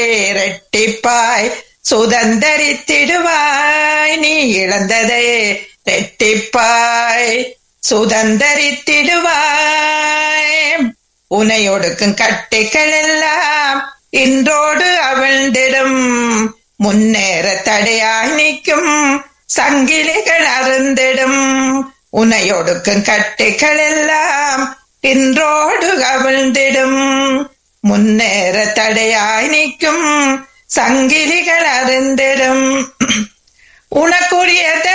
இரட்டிப்பாய் சுதந்தரித்திடுவாய் நீ இழந்ததை ரெட்டிப்பாய் சுதந்தரித்திடுவாய் உனை ஒடுக்கும் கட்டைகள் எல்லாம் இன்றோடு அவிழ்ந்திடும் முன்னேற தடையாய் நிற்கும் சங்கிலிகள் அருந்திடும் உனை ஒடுக்கும் கட்டைகள் எல்லாம் இன்றோடு அவிழ்ந்திடும் முன்னேற தடையாய் நிற்கும் சங்கிலிகள் அருந்திடும் உனக்குரியதை